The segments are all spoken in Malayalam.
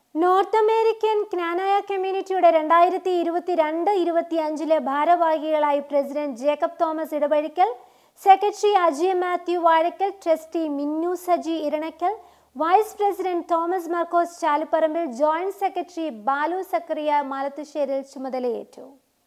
നോർത്ത് അമേരിക്കൻ ജ്ഞാനായ കമ്മ്യൂണിറ്റിയുടെ രണ്ടായിരത്തി ഇരുപത്തി രണ്ട് ഇരുപത്തി അഞ്ചിലെ ഭാരവാഹികളായി president Jacob Thomas Edapazhikkal secretary Ajay Mathew Vazhakkal trustee Minnu Saji Eranakkal vice president Thomas Markose Chaliparambil joint secretary Balu Zacharia Malathusseril ചുമതലയേറ്റു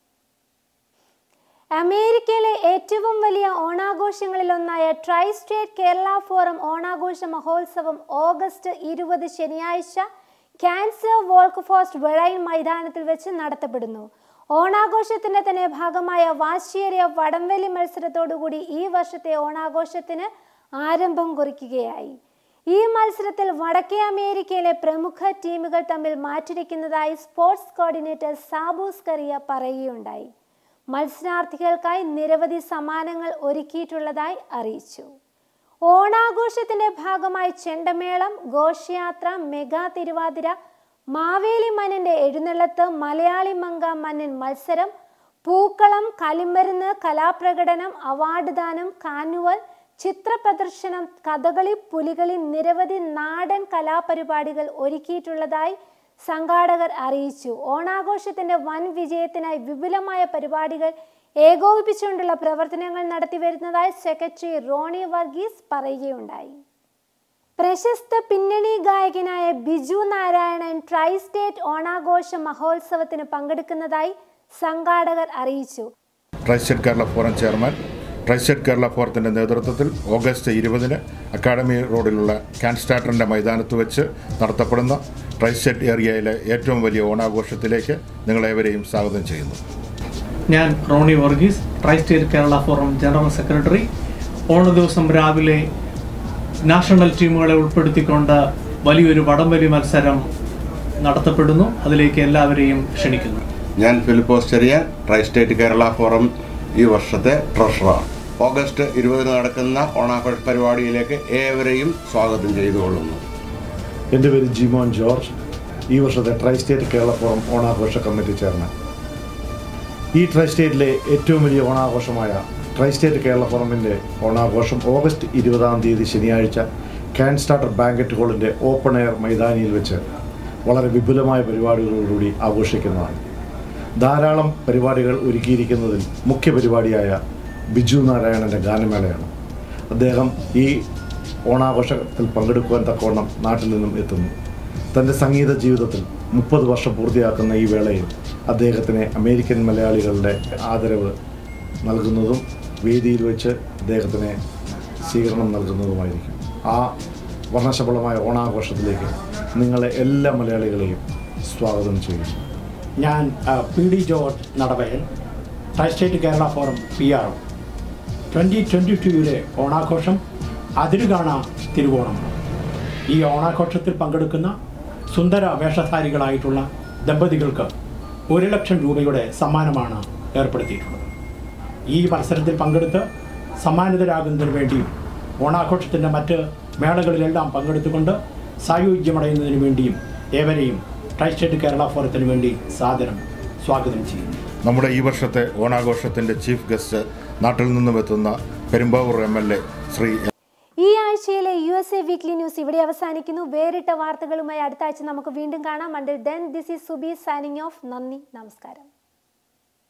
അമേരിക്കയിലെ ഏറ്റവും വലിയ ഓണാഘോഷങ്ങളിലൊന്നായ ട്രൈ സ്റ്റേറ്റ് കേരള ഫോറം ഓണാഘോഷ മഹോത്സവം ഓഗസ്റ്റ് ഇരുപത് ശനിയാഴ്ച ക്യാൻസർ വോൾക്ക് ഫോസ്റ്റ് വെളൈൻ മൈതാനത്തിൽ വെച്ച് നടത്തപ്പെടുന്നു ഓണാഘോഷത്തിന്റെ തന്നെ ഭാഗമായ വാശിയേറിയ വടംവലി മത്സരത്തോടുകൂടി ഈ വർഷത്തെ ഓണാഘോഷത്തിന് ആരംഭം കുറിക്കുകയായി ഈ മത്സരത്തിൽ വടക്കേ അമേരിക്കയിലെ പ്രമുഖ ടീമുകൾ തമ്മിൽ മാറ്റിരിക്കുന്നതായി സ്പോർട്സ് കോർഡിനേറ്റർ സാബൂസ് കറിയ പറയുകയുണ്ടായി മത്സരാർത്ഥികൾക്കായി നിരവധി സമ്മാനങ്ങൾ ഒരുക്കിയിട്ടുള്ളതായി അറിയിച്ചു ഓണാഘോഷത്തിന്റെ ഭാഗമായി ചെണ്ടമേളം ഘോഷയാത്ര മെഗാ തിരുവാതിര മാവേലി മന്നന്റെ എഴുന്നള്ളത്ത് മലയാളി മങ്ക മന്നൻ മത്സരം പൂക്കളം കലിമരുന്ന് കലാപ്രകടനം അവാർഡ് ദാനം കാനുവൽ ചിത്ര പ്രദർശനം കഥകളി പുലികളി നിരവധി നാടൻ കലാപരിപാടികൾ ഒരുക്കിയിട്ടുള്ളതായി സംഘാടകർ അറിയിച്ചു ഓണാഘോഷത്തിന്റെ വൻ വിജയത്തിനായി വിപുലമായ പരിപാടികൾ ഏകോപിപ്പിച്ചുകൊണ്ടുള്ള പ്രവർത്തനങ്ങൾ നടത്തിവരുന്നതായി സെക്രട്ടറി റോണി വർഗീസ് പറയുകയുണ്ടായി പ്രശസ്ത പിന്നണി ഗായകനായ ബിജു നാരായണൻ ട്രൈ സ്റ്റേറ്റ് ഓണാഘോഷ മഹോത്സവത്തിന് പങ്കെടുക്കുന്നതായി സംഘാടകർ അറിയിച്ചു tristate Kerala forum chairman tristate Kerala ഫോറത്തിൻ്റെ നേതൃത്വത്തിൽ ഓഗസ്റ്റ് ഇരുപതിന് അക്കാഡമി റോഡിലുള്ള ക്യാൻസ്റ്റാറ്ററിൻ്റെ മൈതാനത്ത് വെച്ച് നടത്തപ്പെടുന്ന ട്രൈസ്റ്റേറ്റ് ഏരിയയിലെ ഏറ്റവും വലിയ ഓണാഘോഷത്തിലേക്ക് നിങ്ങളേവരെയും സ്വാഗതം ചെയ്യുന്നു ഞാൻ Roni Varghese tri state Kerala forum general secretary ഓണ ദിവസം രാവിലെ നാഷണൽ ടീമുകളെ ഉൾപ്പെടുത്തിക്കൊണ്ട് വലിയൊരു വടംവലി മത്സരം നടത്തപ്പെടുന്നു അതിലേക്ക് എല്ലാവരെയും ക്ഷണിക്കുന്നു ഞാൻ Philipose Cherian tri state Kerala forum ഈ വർഷത്തെ ട്രഷറർ ഓഗസ്റ്റ് ഇരുപതിന് നടക്കുന്ന ഓണാഘോഷ പരിപാടിയിലേക്ക് ഏവരെയും സ്വാഗതം ചെയ്തുകൊള്ളുന്നു എൻ്റെ പേര് ജിമോൻ ജോർജ് ഈ വർഷത്തെ ട്രൈ സ്റ്റേറ്റ് കേരള ഫോറം ഓണാഘോഷ കമ്മിറ്റി ചെയർമാൻ ഈ ട്രൈ സ്റ്റേറ്റിലെ ഏറ്റവും വലിയ ഓണാഘോഷമായ ട്രൈ സ്റ്റേറ്റ് കേരള ഫോറമിൻ്റെ ഓണാഘോഷം ഓഗസ്റ്റ് ഇരുപതാം തീയതി ശനിയാഴ്ച ക്യാൻ സ്റ്റാർട്ടർ ബാങ്കറ്റ് ഹാളിൻ്റെ ഓപ്പൺ എയർ മൈതാനിയിൽ വെച്ച് വളരെ വിപുലമായ പരിപാടികളോടുകൂടി ആഘോഷിക്കുന്നതാണ് ധാരാളം പരിപാടികൾ ഒരുക്കിയിരിക്കുന്നതിൽ മുഖ്യ പരിപാടിയായ ബിജു നാരായണൻ്റെ ഗാനമേളയാണ് അദ്ദേഹം ഈ ഓണാഘോഷത്തിൽ പങ്കെടുക്കുവാൻ തക്കവണ്ണം നാട്ടിൽ നിന്നും എത്തുന്നു തൻ്റെ സംഗീത ജീവിതത്തിൽ മുപ്പത് വർഷം പൂർത്തിയാക്കുന്ന ഈ വേളയിൽ അദ്ദേഹത്തിന് അമേരിക്കൻ മലയാളികളുടെ ആദരവ് നൽകുന്നതും വേദിയിൽ വെച്ച് അദ്ദേഹത്തിന് സ്വീകരണം നൽകുന്നതുമായിരിക്കും ആ വർണ്ണശബളമായ ഓണാഘോഷത്തിലേക്ക് നിങ്ങളെ എല്ലാ മലയാളികളെയും സ്വാഗതം ചെയ്യുന്നു ഞാൻ ആ, P D George Nadavayal tri state Kerala forum P R twenty twenty ടുവിലെ ഓണാഘോഷം അതിരുകാണ തിരുവോണമാണ് ഈ ഓണാഘോഷത്തിൽ പങ്കെടുക്കുന്ന സുന്ദര വേഷധാരികളായിട്ടുള്ള ദമ്പതികൾക്ക് ഒരു ലക്ഷം രൂപയുടെ സമ്മാനമാണ് ഏർപ്പെടുത്തിയിട്ടുള്ളത് ഈ മത്സരത്തിൽ പങ്കെടുത്ത് സമ്മാനിതരാകുന്നതിന് വേണ്ടിയും ഓണാഘോഷത്തിൻ്റെ മറ്റ് മേളകളിലെല്ലാം പങ്കെടുത്തുകൊണ്ട് സായുജ്യമടയുന്നതിന് വേണ്ടിയും ഏവരെയും ട്രൈ സ്റ്റേറ്റ് കേരള ഫോറത്തിന് വേണ്ടി സാദരം സ്വാഗതം ചെയ്യുന്നു നമ്മുടെ ഈ വർഷത്തെ ഓണാഘോഷത്തിൻ്റെ ചീഫ് ഗസ്റ്റ് നാട്ടിൽ നിന്നും എത്തുന്ന Perumbavoor M L A Sri ഈ ആഴ്ചയിലെ U S A weekly news ഇവിടെ അവസാനിക്കുന്നു വേറിട്ട വാർത്തകളുമായി അടുത്ത ആഴ്ച നമുക്ക് വീണ്ടും കാണാം until then this is Subi signing off നന്ദി നമസ്കാരം